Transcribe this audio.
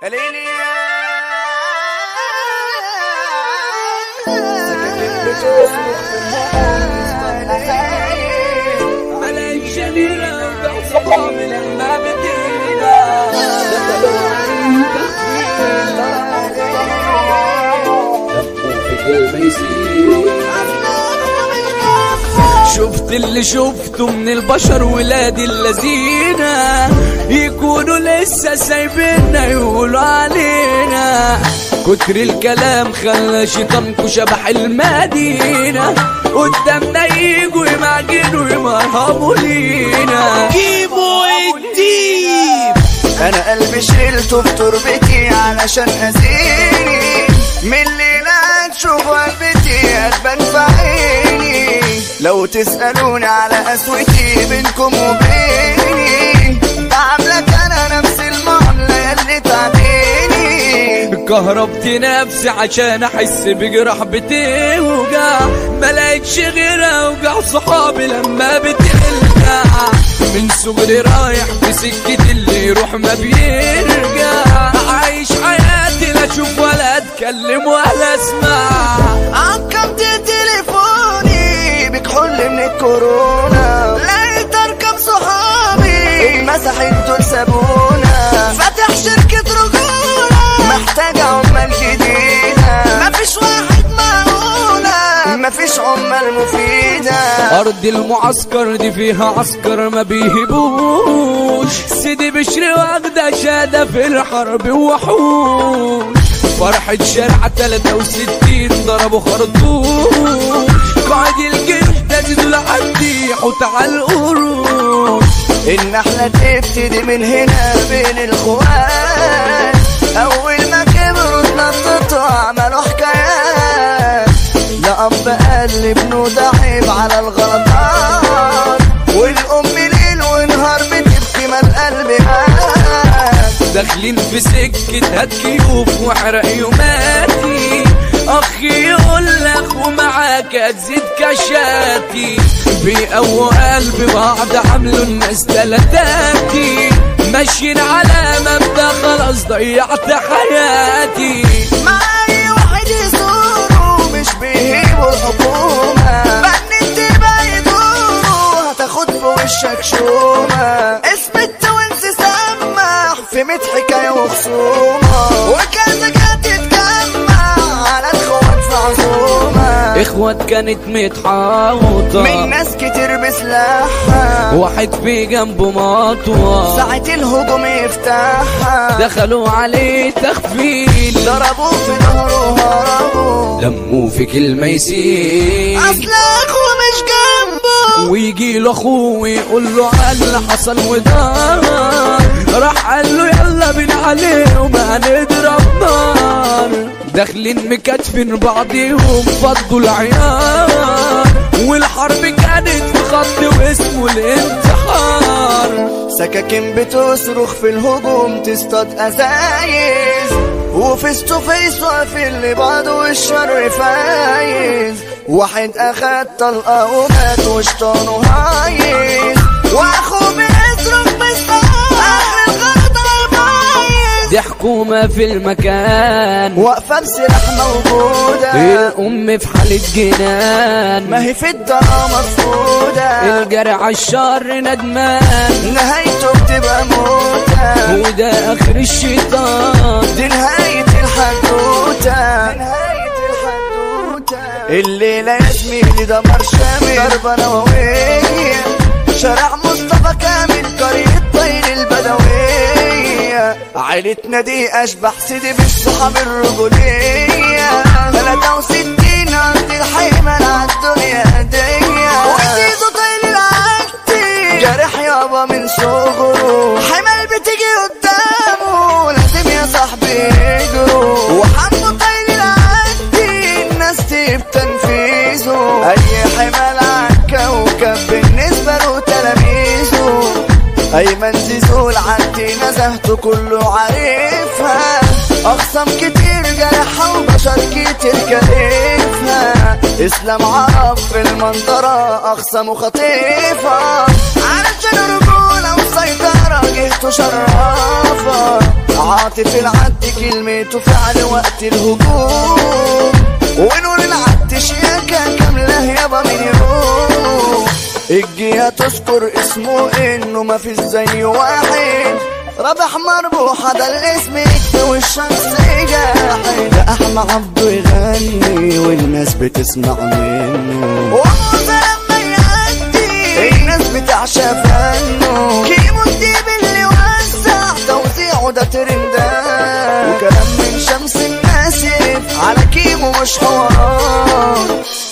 ليلي علي شميرة صحابي لما بدينا شفت اللي شفته من البشر ولاد الذين يكونوا لسه سايبيننا يقولوا علينا كتر الكلام خلى شيطانكو شبح المدينة قدامنا يجوا يمعجنوا يمرهبوا لينا جيبوا الديب انا قلبي شيلته في تربتي علشان اذيني من الليلة تشوف قلبتي هتبان في عيني لو تسألوني على قسوتي بينكم وبيني بعملك انا نفس المعاملة ياللي تعديني كهربت نفسي عشان احس بجرح بتوجع ما لقيتش غير اوجع صحابي لما بتلجع من صغري رايح في سكة اللي يروح ما بيرجع عايش حياتي لا اشوف ولا اتكلم ولا اسمع عقمت تليفوني بكحول من الكورونا لقيت اركب صحابي اتمسحت دول سابونا فاتح شركة رجولة محتاج عمال جديدة مفيش واحد معقولة مفيش عمال مفيدة أرض المعسكر دي فيها عسكر ما بيهبوش سيدي بشري واخدة شهادة في الحرب وحوش فرحة شارع 63 ضربوا خرطوش قائد الجيش تجدوا لحد يحط على القروش النحلة تبتدي من هنا بين الخوات أول ما كبروا اتنططوا عملوا حكايات لا أب قال لابنه ده عيب على الغلطات والأم ليل ونهار بتبكي ما القلب مات داخلين في سكة هتكيوف وحرق يوماتي اخي يقول لك ومعاك هتزيد كشاتي بيقووا قلب بعض عملوا الناس تلاتاتي ماشيين على مبدأ خلاص ضيعت حياتي مع أي واحد يزوره مش بيهيبوا الحكومة بنت بقى يدوروا هتاخد في وشك شومة اسم التوانسي سمح في ميت حكاية وخصومة وكذا كانت تتجمع على الخوات في عزومة اخوات كانت متحوطة من ناس كتير بسلاحها واحد في جنبه مطوة ساعة الهجوم يفتحها دخلوا عليه تخفيل ضربوه في ظهره وهربوا لموا في كلمة يسيل اصل اخوه مش جنبه ويجي له اخوه ويقول له على اللي حصل ودار راح قال له يلا بينا عليه وما هنضرب نار داخلين مكتفين بعضيهم فضوا العيار والحرب كانت في خط واسمه الانتحار سكاكين بتصرخ في الهجوم تصطاد ازايز وفيس تو فيس واقفين لبعض والشر فايز واحد اخد طلقه ومات وشطانه هايز واخوه بيصرخ بالصوت اخر الغلط البايظ دي حكومة في المكان واقفه بسلاح موجوده الأم في حالة جنان ما هي في الدرا مرفوضه الجرع على الشر ندمان نهايته بتبقى موتة وده آخر الشيطان دي نهاية الحدوتة نهاية الحدوتة الليلة يا زميلي دمر شامل ضربة نووية شارع مصطفى كامل قرية طير البدوية عيلتنا دي أشبح سيدي بالصحاب الرجولية 63 عند الحيمة عالدنيا هدية وزيزو طير العكتي جارح يابا من صغره حمل بتيجي قدامه لازم يا صاحبي يجروا وحمو طير العكتي الناس تجيب تنفيذه اي حمل عالكوكب بالنسبة له تلاميذه ايمن زيزو العدي نزهته كله عارفها اخصم كتير جرحها وبشر كتير كارفها اسلام عرب في المنظرة اخصم وخطيفة علشان رجولة وسيطرة واجهته شرافة عاطف العد كلمته فعل وقت الهجوم ونور العد شياكة كاملة يابا من يوم الجهة تذكر اسمه انه ما فيش زي واحد رابح مربوحة ده الاسم يكفي والشخص جاحد ده احمى عبده يغني والناس بتسمع منه وموزة لما يأدي الناس بتعشى فنه كيمو الديب اللي وزع توزيعه ده ترندات وكلام من شمس الناسف على كيمو مش حوارات